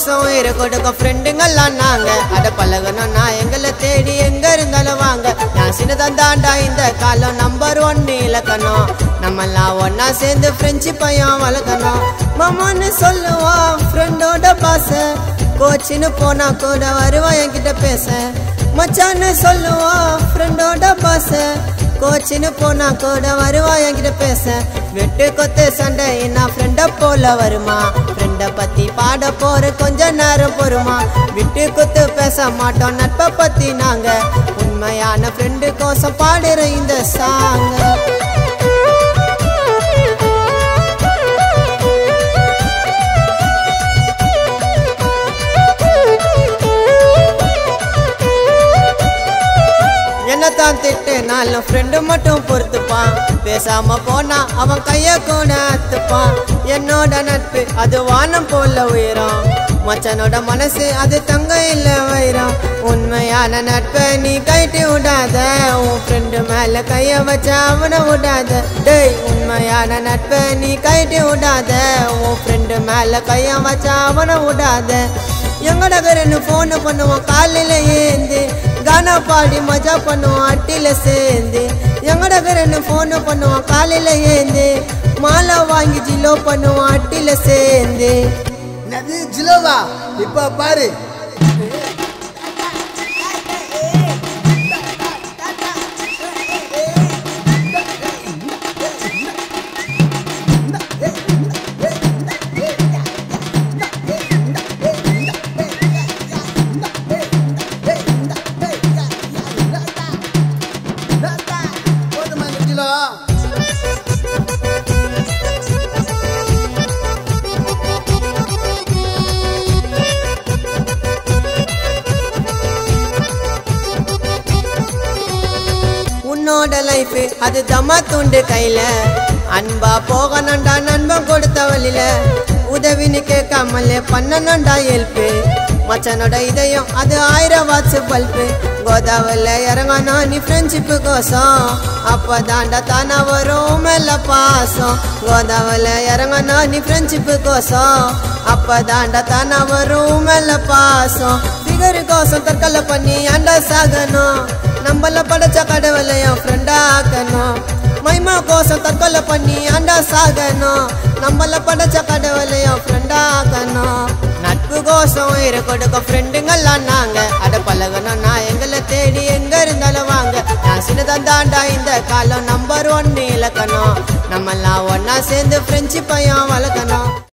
கோசம் உயிரை கொடுக்க ஃப்ரெண்டுங்கெல்லாம் நாங்க அட பழகணும்னா எங்களை தேடி எங்க இருந்தாலும் வாங்க நான் சின்னதான் தாண்டா இந்த காலம் நம்பர் ஒன்னு இலக்கணும் நம்மெல்லாம் ஒன்னா சேர்ந்து ஃப்ரெஞ்சு பையன் வளர்க்கணும் மாமான்னு சொல்லுவான் ஃப்ரெண்டோட பாச கோச்சின்னு போனா கூட வருவான் என்கிட்ட பேச மச்சான்னு சொல்லுவான் ஃப்ரெண்டோட பாச கோச்சின்னு போனா கூட வருவா என்கிட்ட பேச வெட்டு கொத்து சண்டை நான் ஃப்ரெண்ட போல வருமா ஃப்ரெண்ட பத்தி பாட போற கொஞ்ச நேரம் பொறுமா விட்டு குத்து பேச மாட்டோம் நட்பை பத்தி நாங்க உண்மையான ஃப்ரெண்டு கோசம் பாடுற இந்த சாங்க என்னத்தான் திட்டு நாலு ஃப்ரெண்டு மட்டும் பொறுத்துப்பான் பேசாம போனா அவன் கைய கூட அத்துப்பான் என்னோட நட்பு அது வானம் போல உயரம் மச்சனோட மனசு அது தங்க இல்ல வைரம் உண்மையான நட்பை நீ கைட்டு விடாத உன் ஃப்ரெண்டு மேல கைய வச்ச அவனை விடாத டேய் உண்மையான நட்பை நீ கைட்டு விடாத உன் ஃப்ரெண்டு மேல கைய வச்ச அவனை விடாத எங்கட கரன்னு ஃபோனு பண்ணுவோம் காலையில ஏந்து கானா பாடி மஜா பண்ணுவோம் அட்டில சேர்ந்து எங்கட கரன்னு ஃபோனு பண்ணுவோம் காலையில ஏந்து மாலை வாங்கி ஜிலோ பண்ணுவோம் அட்டில சேர்ந்து என்னது ஜிலோவா இப்ப பாரு போதுமா இந்த ஜிலோ உன்னோட லைஃப் அது தம்மா துண்டு கையில அன்பா போகணும்டா நண்பன் கொடுத்த வழியில உதவின்னு கேட்காமலே பண்ணணும்டா ஹெல்ப்பு மச்சனோட இதயம் அது ஆயிரம் வாட்ஸ் பல்பு கோதாவரில் இறங்கணும் நீ ஃப்ரெண்ட்ஷிப்பு கோசம் அப்பதாண்டா தானா வரும் மேல பாசம் கோதாவரில் இறங்கணும் நீ ஃப்ரெண்ட்ஷிப்பு கோசம் அப்பதாண்டா தானா வரும் மேல பாசம் ஃபிகரு கோசம் தற்கொலை பண்ணி அண்டா சாகணும் நம்மள படைச்ச கடவுளை என் ஃப்ரெண்டா ஆக்கணும் மைமா கோசம் தற்கொலை பண்ணி அண்டா சாகணும் நம்மள படைச்ச கடவுளை என் ஃப்ரெண்டா ஆக்கணும் நட்பு கோசம் உயிரை கொடுக்க ஃப்ரெண்டுங்கெல்லாம் நாங்க அட பழகணும்னா எங்களை தேடி எங்க இருந்தாலும் வாங்க நான் சின்னதான் தாண்டா இந்த காலம் நம்பர் ஒன்னு இலக்கணும் நம்மெல்லாம் ஒன்னா சேர்ந்து ஃப்ரெஞ்சு பையன் வளர்க்கணும்